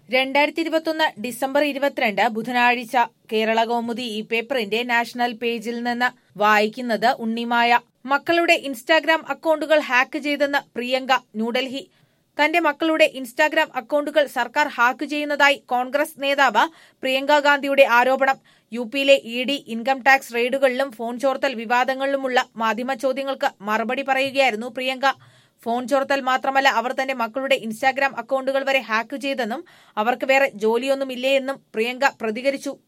രണ്ടായിരത്തി ഇരുപത്തൊന്ന് ഡിസംബർ ഇരുപത്തിരണ്ട് ബുധനാഴ്ച കേരള കൗമുദി ഈ പേപ്പറിന്റെ നാഷണൽ പേജിൽ നിന്ന് വായിക്കുന്നത് ഉണ്ണിമായ മക്കളുടെ ഇൻസ്റ്റാഗ്രാം അക്കൗണ്ടുകൾ ഹാക്ക് ചെയ്തെന്ന് പ്രിയങ്ക ന്യൂഡൽഹി തന്റെ മക്കളുടെ ഇൻസ്റ്റാഗ്രാം അക്കൗണ്ടുകൾ സർക്കാർ ഹാക്ക് ചെയ്യുന്നതായി കോൺഗ്രസ് നേതാവ് പ്രിയങ്ക ഗാന്ധിയുടെ ആരോപണം യു പിയിലെ ഇ ഡി ഇൻകം ടാക്സ് റെയ്ഡുകളിലും ഫോൺ ചോർത്തൽ വിവാദങ്ങളിലുമുള്ള മാധ്യമ ചോദ്യങ്ങൾക്ക് മറുപടി പറയുകയായിരുന്നു പ്രിയങ്ക ഫോൺ ചോർത്തൽ മാത്രമല്ല അവർ തന്റെ മക്കളുടെ ഇൻസ്റ്റാഗ്രാം അക്കൗണ്ടുകൾ വരെ ഹാക്ക് ചെയ്തെന്നും അവർക്ക് വേറെ ജോലിയൊന്നുമില്ലേ എന്നും പ്രിയങ്ക പ്രതികരിച്ചു